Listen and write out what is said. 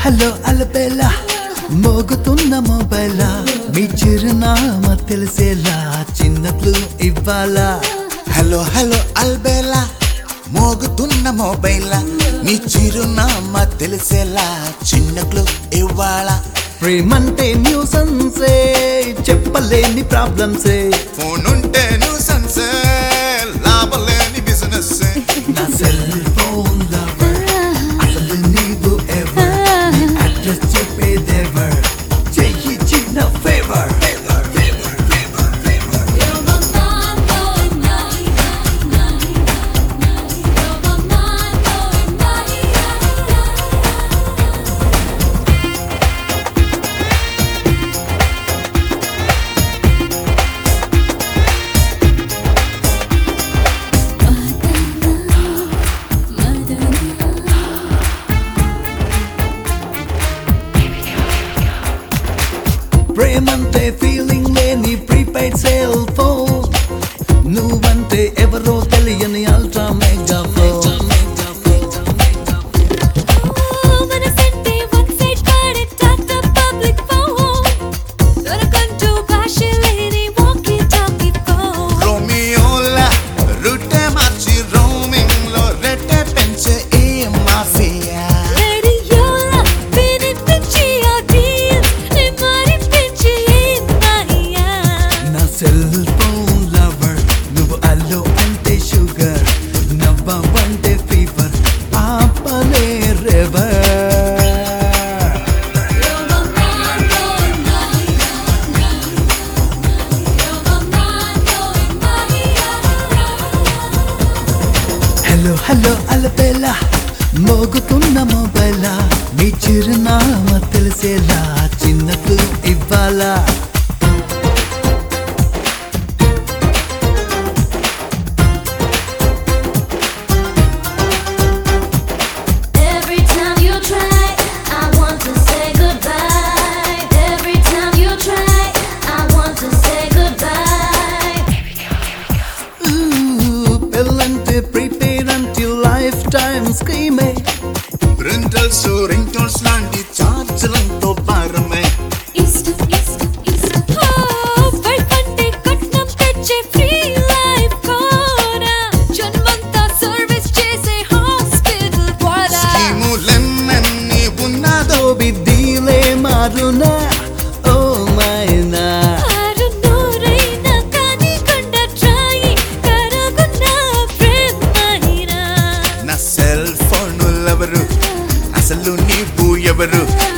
Hello అలబేలా మోగుతున్న మొబైలా మీ చిరునామా తెలిసేలా చిన్నట్లు ఇవ్వాలా హలో హలో అల్బేలా మోగుతున్న మొబైల్ నీ చిరునామా తెలిసేలా చిన్నట్లు ఇవ్వాల ప్రేమంటే న్యూసన్సే చెప్పలేని ప్రాబ్లమ్సే ఫోన్ ఉంటే న్యూసెన్స్ లాభలేని బిజినెస్ నా సెల్ ఫోన్ లవర్ అసలు నీవు ఎవర్ అడ్రస్ చెప్పేదెవర్ చెయ్యి చిన్న ఫేవర్ ప్రేమంటే ఫీలింగ్ లేని ప్రీపెయిడ్ సెల్ ఫోన్ నువ్వంటే ఎవరో తెలియని అల్ట్రా మెగా ఫోన్ రోమియోలా రుటే మార్చి రోమింగ్ లో రెట్టే పెంచే ఈ మాఫియా నా సెల్ ఫోన్ లవర్ నువ్వు అల్లో అంటే షుగర్ నవ్వంటే ఫీవర్ ఆపలే రెవర్ హలో హలో అలబేలా మోగుతున్న మొబైలా మీ చిరునామా తెలిసేలా చిన్నట్లు ఇవ్వాలా Every time you try, I want to say goodbye. Every time you try, I want to say goodbye. ఊ, పెళ్ళంటే ప్రిపేర్ అంటే లైఫ్ టైం స్కీమే రెంటల్స్ రెంటల్స్ లాంటి చార్జీలతో భారమే East, east, east. Oh, పైకంటే కట్నం తెచ్చే free life కూడా. జన్మంతా service చేసే hospital కూడా. స్కీములెన్నెన్ని ఉన్నదో బిద్దీలే మారునా ఓ మైనా ఆరు నూరైనా కానీ కొండ try కరగున్న ప్రేమైనా. నా సెల్ ఫోన్ ఎవరు అసలు నీవు ఎవరు